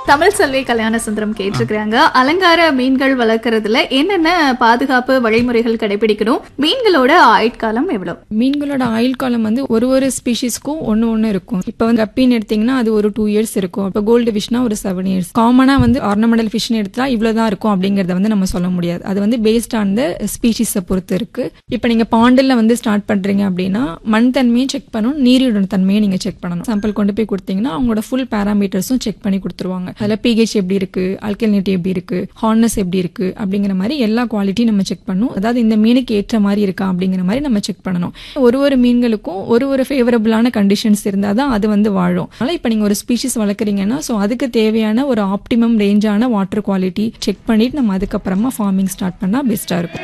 தமிழ் செல்வி கல்யாண சுந்தரம் கேட்டிருக்கிறாங்க அலங்கார மீன்கள் வளர்க்கறதுல என்னென்ன பாதுகாப்பு வழிமுறைகள் கடைபிடிக்கணும் மீன்களோட ஆயுட்காலம் எவ்வளவு மீன்களோட ஆயுள் காலம் வந்து ஒரு ஒரு ஸ்பீஷிஸ்க்கும் ஒன்று ஒன்று இருக்கும் இப்போ வந்து கப்பின்னு எடுத்தீங்கன்னா அது ஒரு டூ இயர்ஸ் இருக்கும் இப்போ கோல்டு ஃபிஷ்னா ஒரு செவன் இயர்ஸ் காமனாக வந்து ஆர்னமெண்டல் ஃபிஷ்னு எடுத்தா இவ்வளோதான் இருக்கும் அப்படிங்கறத வந்து நம்ம சொல்ல முடியாது அது வந்து பேஸ்ட் ஆன் த ஸ்பீஷிஸை பொறுத்து இருக்கு இப்போ நீங்கள் பாண்டில் வந்து ஸ்டார்ட் பண்ணுறீங்க அப்படின்னா மண் தன்மையும் செக் பண்ணணும் நீரியோட தன்மையை நீங்கள் செக் பண்ணணும் சாம்பிள் கொண்டு போய் கொடுத்தீங்கன்னா அவங்களோட ஃபுல் பேராமீட்டர்ஸும் செக் பண்ணி கொடுத்துருவாங்க அதில் பிஹெச் எப்படி இருக்கு அல்கலினிட்டி எப்படி இருக்கு ஹார்னஸ் எப்படி இருக்கு அப்படிங்கிற மாதிரி எல்லா குவாலிட்டியும் நம்ம செக் பண்ணணும் அதாவது இந்த மீனுக்கு ஏற்ற மாதிரி இருக்கா அப்படிங்கிற மாதிரி நம்ம செக் பண்ணணும் ஒரு ஒரு மீன்களுக்கும் ஒரு ஒரு ஃபேவரபிளான கண்டிஷன்ஸ் இருந்தால் தான் அது வந்து வாழும் அதனால இப்போ நீங்கள் ஒரு ஸ்பீஷிஸ் வளர்க்குறீங்கன்னா ஸோ அதுக்கு தேவையான ஒரு ஆப்டிமம் ரேஞ்சான வாட்டர் குவாலிட்டி செக் பண்ணிட்டு நம்ம அதுக்கப்புறமா ஃபார்மிங் ஸ்டார்ட் பண்ணால் பெஸ்ட்டாக இருக்கும்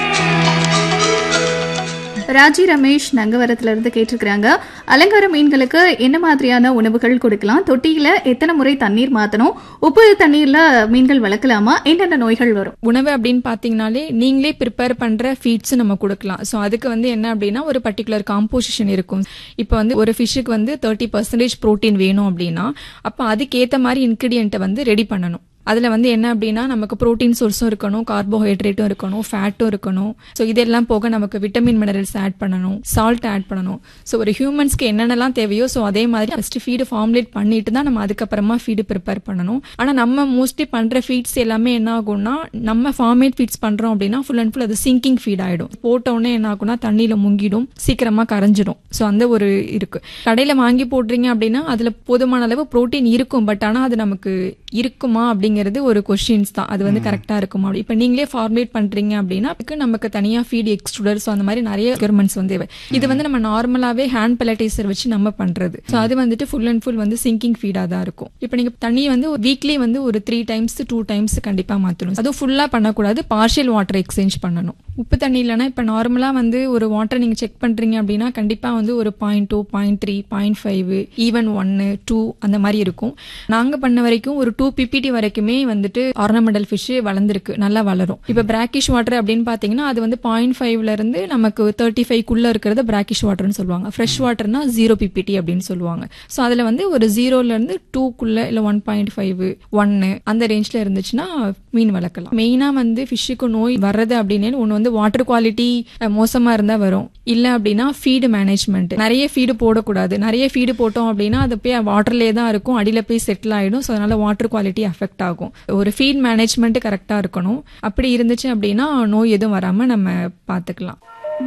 ராஜி ரமேஷ் நங்கவரத்துல இருந்து கேட்டிருக்கிறாங்க அலங்கார மீன்களுக்கு என்ன மாதிரியான உணவுகள் கொடுக்கலாம் தொட்டியில எத்தனை முறை தண்ணீர் மாத்தணும் உப்பு தண்ணீர்ல மீன்கள் வளர்க்கலாமா என்னென்ன நோய்கள் வரும் உணவு அப்படின்னு பார்த்தீங்கனாலே நீங்களே ப்ரிப்பேர் பண்ணுற ஃபீட்ஸ் நம்ம கொடுக்கலாம் ஸோ அதுக்கு வந்து என்ன அப்படின்னா ஒரு பர்டிகுலர் காம்போசிஷன் இருக்கும் இப்போ வந்து ஒரு ஃபிஷ்ஷுக்கு வந்து தேர்ட்டி பர்சன்டேஜ் ப்ரோட்டீன் வேணும் அப்படின்னா அப்போ அதுக்கேற்ற மாதிரி இன்க்ரீடியண்ட்டை வந்து ரெடி பண்ணணும் அதில் வந்து என்ன அப்படின்னா நமக்கு ப்ரோட்டீன் சோர்ஸும் இருக்கணும் கார்போஹைட்ரேட்டும் இருக்கணும் ஃபேட்டும் இருக்கணும் ஸோ இதெல்லாம் போக நமக்கு விட்டமின் மினரல்ஸ் ஆட் பண்ணணும் சால்ட் ஆட் பண்ணணும் ஸோ ஒரு ஹியூமன்ஸ்க்கு என்னென்னலாம் தேவையோ ஸோ அதே மாதிரி ஃபஸ்ட்டு ஃபீடு ஃபார்முலேட் பண்ணிட்டு தான் நம்ம அதுக்கப்புறமா ஃபீடு ப்ரிப்பேர் பண்ணணும் ஆனால் நம்ம மோஸ்ட்லி பண்ணுற ஃபீட்ஸ் எல்லாமே என்ன ஆகும்னா நம்ம ஃபார்மேட் ஃபீட்ஸ் பண்ணுறோம் அப்படின்னா ஃபுல் அண்ட் ஃபுல் அது சிங்கிங் ஃபீட் ஆகிடும் போட்டோடனே என்ன ஆகும்னா தண்ணியில் முங்கிடும் சீக்கிரமாக கரைஞ்சிடும் ஸோ அந்த ஒரு இருக்கு கடையில் வாங்கி போடுறீங்க அப்படின்னா அதில் போதுமான அளவு ப்ரோட்டீன் இருக்கும் பட் ஆனால் அது நமக்கு இருக்குமா அப்படிங்கிறது ஒரு கொஸ்டின்ஸ் தான் அது வந்து கரெக்டாக இருக்குமா அப்படி இப்போ நீங்களே ஃபார்முலேட் பண்ணுறீங்க அப்படின்னா அதுக்கு நமக்கு தனியாக ஃபீட் எக்ஸ்ட்ரூடர் ஸோ அந்த மாதிரி நிறைய ரெக்யர்மெண்ட்ஸ் வந்து தேவை. இது வந்து நம்ம நார்மலாகவே ஹேண்ட் பெலடைசர் வச்சு நம்ம பண்ணுறது ஸோ அது வந்துட்டு ஃபுல் அண்ட் ஃபுல் வந்து சிங்கிங் ஃபீடாக தான் இருக்கும் இப்போ நீங்கள் தண்ணியை வந்து வீக்லி வந்து ஒரு த்ரீ டைம்ஸ் டூ டைம்ஸ் கண்டிப்பாக மாற்றணும் அதுவும் ஃபுல்லாக பண்ணக்கூடாது பார்ஷியல் வாட்டர் எக்ஸ்சேஞ்ச் பண்ணணும் உப்பு தண்ணி இல்லைன்னா இப்போ நார்மலாக வந்து ஒரு வாட்டர் நீங்கள் செக் பண்ணுறீங்க அப்படின்னா கண்டிப்பாக வந்து ஒரு point two point three point five even ஒன்று டூ அந்த மாதிரி இருக்கும் நாங்கள் பண்ண வரைக்கும் ஒரு டூ பிபிடி வரைக்குமே வந்துட்டு ஆர்னமெண்டல் ஃபிஷ் வளர்ந்துருக்கு நல்லா வளரும் இப்போ பிராக்கிஷ் வாட்டர் அப்படின்னு பார்த்தீங்கன்னா அது வந்து பாயிண்ட் ஃபைவ்ல இருந்து நமக்கு தேர்ட்டி ஃபைவ்க்குள்ள இருக்கிறத பிராக்கிஷ் வாட்டர்னு சொல்லுவாங்க ஃப்ரெஷ் வாட்டர்னா ஜீரோ பிபிடி அப்படின்னு சொல்லுவாங்க ஸோ அதில் வந்து ஒரு ஜீரோல இருந்து டூக்குள்ள இல்லை ஒன் பாயிண்ட் ஃபைவ் ஒன்னு அந்த ரேஞ்சில் இருந்துச்சுன்னா மீன் வளர்க்கலாம் மெயினாக வந்து ஃபிஷ்ஷுக்கு நோய் வர்றது அப்படின்னு ஒன்று வந்து வாட்டர் குவாலிட்டி மோசமாக இருந்தால் வரும் இல்லை அப்படின்னா ஃபீடு மேனேஜ்மெண்ட் நிறைய ஃபீடு போடக்கூடாது நிறைய ஃபீடு போட்டோம் அப்படின்னா அது போய் வாட்டர்லேயே தான் இருக்கும் அடியில் போய் செட்டில் ஆகிடும் ஸோ அதனால வாட்டர் குவாலிட்டி அஃபெக்ட் ஆகும் ஒரு ஃபீட் மேனேஜ்மெண்ட் கரெக்டாக இருக்கணும் அப்படி இருந்துச்சு அப்படின்னா நோய் எதுவும் வராமல் நம்ம பார்த்துக்கலாம்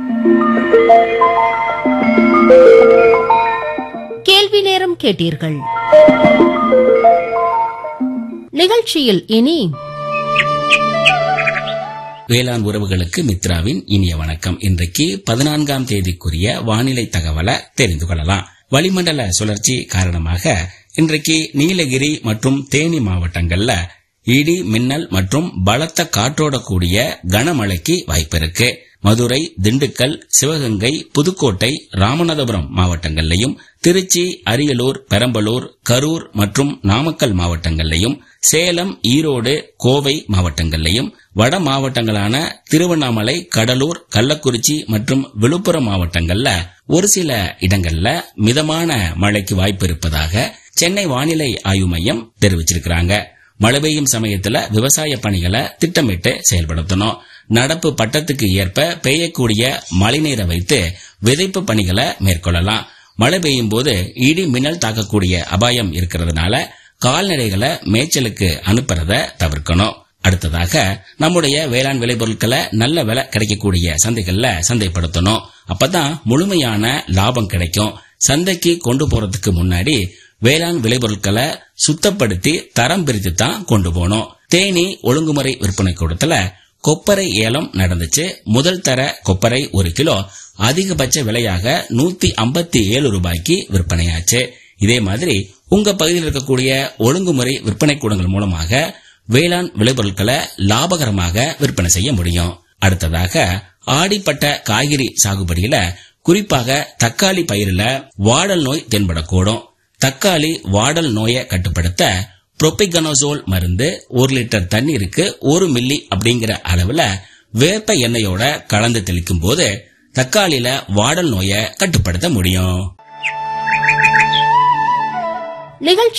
கேள்வி நேரம் கேட்டீர்கள் நிகழ்ச்சியில் இனி வேளாண் உறவுகளுக்கு மித்ராவின் இனிய வணக்கம் இன்றைக்கு பதினான்காம் தேதிக்குரிய வானிலை தகவலை தெரிந்து கொள்ளலாம் வளிமண்டல சுழற்சி காரணமாக இன்றைக்கு நீலகிரி மற்றும் தேனி மாவட்டங்கள்ல இடி மின்னல் மற்றும் பலத்த காற்றோட கூடிய கனமழைக்கு வாய்ப்பிருக்கு மதுரை திண்டுக்கல் சிவகங்கை புதுக்கோட்டை ராமநாதபுரம் மாவட்டங்கள்லையும் திருச்சி அரியலூர் பெரம்பலூர் கரூர் மற்றும் நாமக்கல் மாவட்டங்கள்லையும் சேலம் ஈரோடு கோவை மாவட்டங்கள்லையும் வட மாவட்டங்களான திருவண்ணாமலை கடலூர் கள்ளக்குறிச்சி மற்றும் விழுப்புரம் மாவட்டங்கள்ல ஒரு சில இடங்கள்ல மிதமான மழைக்கு வாய்ப்பு இருப்பதாக சென்னை வானிலை ஆய்வு மையம் தெரிவிச்சிருக்கிறாங்க மழை பெய்யும் சமயத்துல விவசாய பணிகளை திட்டமிட்டு செயல்படுத்தணும் நடப்பு பட்டத்துக்கு ஏற்ப பெய்யக்கூடிய மழைநீரை வைத்து விதைப்பு பணிகளை மேற்கொள்ளலாம் மழை பெய்யும் போது இடி மின்னல் தாக்கக்கூடிய அபாயம் இருக்கிறதுனால கால்நடைகளை மேய்ச்சலுக்கு அனுப்புறத தவிர்க்கணும் அடுத்ததாக நம்முடைய வேளாண் விளைபொருட்களை நல்ல விலை கிடைக்கக்கூடிய சந்தைகள்ல சந்தைப்படுத்தணும் அப்பதான் முழுமையான லாபம் கிடைக்கும் சந்தைக்கு கொண்டு போறதுக்கு முன்னாடி வேளாண் விளைபொருட்களை சுத்தப்படுத்தி தரம் பிரித்து தான் கொண்டு போகணும் தேனி ஒழுங்குமுறை விற்பனை கூடத்துல கொப்பரை ஏலம் நடந்துச்சு முதல் தர கொப்பரை ஒரு கிலோ அதிகபட்ச விலையாக நூத்தி ஐம்பத்தி ஏழு ரூபாய்க்கு விற்பனையாச்சு இதே மாதிரி உங்க பகுதியில் இருக்கக்கூடிய ஒழுங்குமுறை விற்பனை கூடங்கள் மூலமாக வேளாண் விளைபொருட்களை லாபகரமாக விற்பனை செய்ய முடியும் அடுத்ததாக ஆடிப்பட்ட காய்கறி சாகுபடியில குறிப்பாக தக்காளி பயிரில வாடல் நோய் தென்படக்கூடும் தக்காளி வாடல் நோயை கட்டுப்படுத்த புரோபிகனோசோல் மருந்து ஒரு லிட்டர் தண்ணீருக்கு ஒரு மில்லி அப்படிங்கிற அளவுல வேப்ப எண்ணெயோட கலந்து தெளிக்கும் போது தக்காளியில வாடல் நோயை கட்டுப்படுத்த முடியும் நிகழ்ச்சி